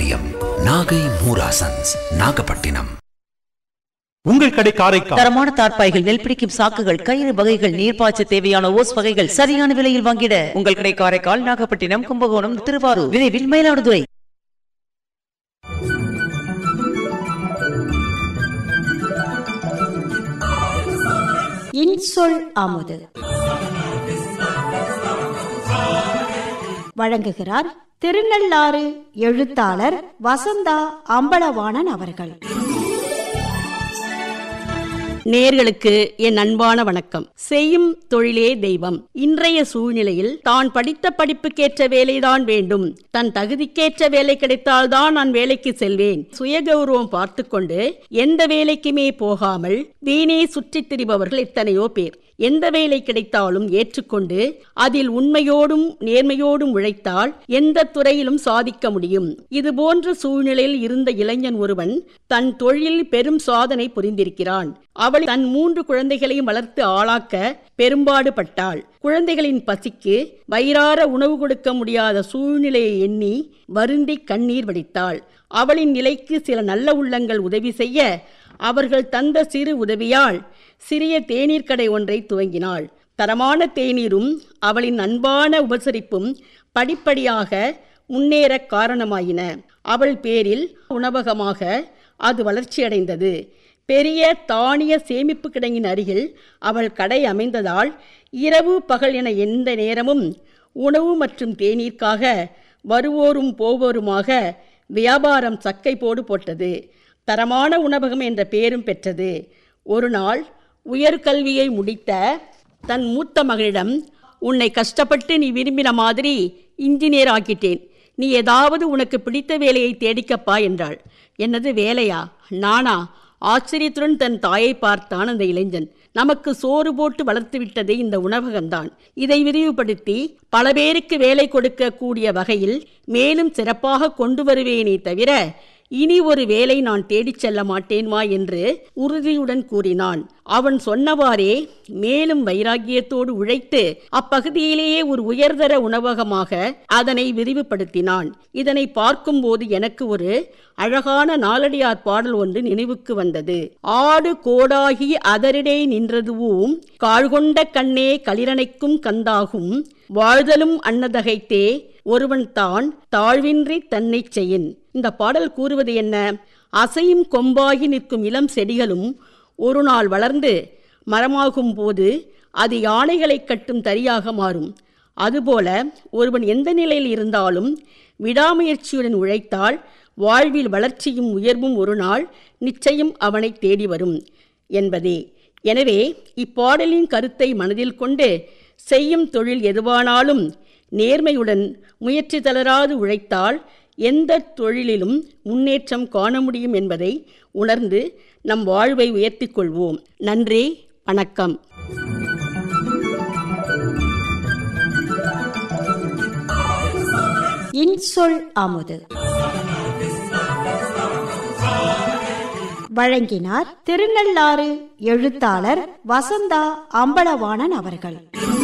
பாரம்பரியம் நாகை மூராசன்ஸ் நாகப்பட்டினம் உங்கள் கடை காரைக்கால் தரமான தார்ப்பாய்கள் நெல் பிடிக்கும் சாக்குகள் கயிறு வகைகள் நீர்ப்பாய்ச்ச தேவையான ஓஸ் வகைகள் சரியான விலையில் வாங்கிட உங்கள் கடை காரைக்கால் நாகப்பட்டினம் கும்பகோணம் திருவாரூர் விரைவில் மயிலாடுதுறை இன்சொல் அமுது வழங்குகிறார் திருநள்ளாறு எழுத்தாளர் வசந்தா அம்பலவாணன் அவர்கள் நேர்களுக்கு என் அன்பான வணக்கம் செய்யும் தொழிலே தெய்வம் இன்றைய சூழ்நிலையில் தான் படித்த படிப்புக்கேற்ற வேலைதான் வேண்டும் தன் தகுதிக்கேற்ற வேலை கிடைத்தால்தான் நான் வேலைக்கு செல்வேன் சுயகௌரவம் பார்த்து கொண்டு எந்த வேலைக்குமே போகாமல் வீணே சுற்றித் திரிபவர்கள் எத்தனையோ பேர் எந்த வேலை கிடைத்தாலும் ஏற்றுக்கொண்டு அதில் உண்மையோடும் நேர்மையோடும் உழைத்தால் எந்த துறையிலும் சாதிக்க முடியும் இது போன்ற சூழ்நிலையில் இருந்த இளைஞன் ஒருவன் தன் தொழிலில் பெரும் சாதனை புரிந்திருக்கிறான் அவள் தன் மூன்று குழந்தைகளையும் வளர்த்து ஆளாக்க பெரும்பாடு பட்டாள் குழந்தைகளின் பசிக்கு வயிறார உணவு கொடுக்க முடியாத சூழ்நிலையை எண்ணி வருந்தி கண்ணீர் வடித்தாள் அவளின் நிலைக்கு சில நல்ல உள்ளங்கள் உதவி செய்ய அவர்கள் தந்த சிறு உதவியால் சிறிய தேநீர் கடை ஒன்றை துவங்கினாள் தரமான தேநீரும் அவளின் அன்பான உபசரிப்பும் படிப்படியாக முன்னேற காரணமாயின அவள் பேரில் உணவகமாக அது வளர்ச்சியடைந்தது பெரிய தானிய சேமிப்பு கிடங்கின் அருகில் அவள் கடை அமைந்ததால் இரவு பகல் என எந்த நேரமும் உணவு மற்றும் தேநீர்க்காக வருவோரும் போவோருமாக வியாபாரம் சக்கை போடு போட்டது தரமான உணவகம் என்ற பெயரும் பெற்றது ஒரு நாள் உயர்கல்வியை முடித்த தன் மூத்த மகளிடம் உன்னை கஷ்டப்பட்டு நீ விரும்பின மாதிரி இன்ஜினியர் ஆக்கிட்டேன் நீ ஏதாவது உனக்கு பிடித்த வேலையை தேடிக்கப்பா என்றாள் என்னது வேலையா நானா ஆச்சரியத்துடன் தன் தாயை பார்த்தான் அந்த இளைஞன் நமக்கு சோறு போட்டு வளர்த்து விட்டதே இந்த உணவகம்தான் இதை விரிவுபடுத்தி பல பேருக்கு வேலை கொடுக்க கூடிய வகையில் மேலும் சிறப்பாக கொண்டு வருவேனே தவிர இனி ஒரு வேலை நான் தேடிச் செல்ல மாட்டேன்மா என்று உறுதியுடன் கூறினான் அவன் சொன்னவாறே மேலும் வைராக்கியத்தோடு உழைத்து அப்பகுதியிலேயே ஒரு உயர்தர உணவகமாக அதனை விரிவுபடுத்தினான் இதனை பார்க்கும்போது எனக்கு ஒரு அழகான நாலடியார் பாடல் ஒன்று நினைவுக்கு வந்தது ஆடு கோடாகி அதரிடை நின்றதுவும் காழ்கொண்ட கண்ணே களிரணைக்கும் கந்தாகும் வாழ்தலும் அன்னதகைத்தே ஒருவன் தான் தாழ்வின்றி தன்னை செய்யின் இந்த பாடல் கூறுவது என்ன அசையும் கொம்பாகி நிற்கும் இளம் செடிகளும் ஒரு நாள் வளர்ந்து மரமாகும் போது அது யானைகளை கட்டும் தரியாக மாறும் அதுபோல ஒருவன் எந்த நிலையில் இருந்தாலும் விடாமுயற்சியுடன் உழைத்தால் வாழ்வில் வளர்ச்சியும் உயர்வும் ஒரு நாள் நிச்சயம் அவனை தேடி வரும் என்பதே எனவே இப்பாடலின் கருத்தை மனதில் கொண்டு செய்யும் தொழில் எதுவானாலும் நேர்மையுடன் முயற்சி தளராது உழைத்தால் எந்த தொழிலிலும் முன்னேற்றம் காண முடியும் என்பதை உணர்ந்து நம் வாழ்வை உயர்த்திக் கொள்வோம் நன்றி வணக்கம் இன்சொல் அமுது வழங்கினார் திருநள்ளாறு எழுத்தாளர் வசந்தா அம்பலவாணன் அவர்கள்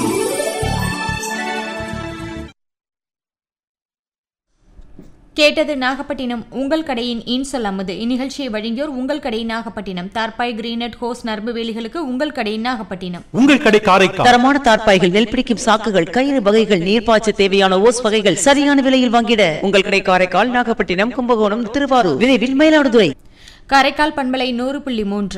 கேட்டது நாகப்பட்டினம் உங்கள் கடையின் இன்சொல் அமுது இந்நிகழ்ச்சியை வழங்கியோர் உங்கள் கடை நாகப்பட்டினம் தார்பாய் கிரீனட் ஹோஸ் நரம்பு வேலிகளுக்கு உங்கள் கடை நாகப்பட்டினம் உங்கள் கடை காரைக்கால் தரமான தார்ப்பாய்கள் நெல் பிடிக்கும் சாக்குகள் கயிறு வகைகள் நீர்ப்பாய்ச்ச தேவையான ஓஸ் வகைகள் சரியான விலையில் வாங்கிட உங்கள் கடை காரைக்கால் நாகப்பட்டினம் கும்பகோணம் திருவாரூர் விரைவில் மயிலாடுதுறை காரைக்கால் பண்பலை நூறு புள்ளி மூன்று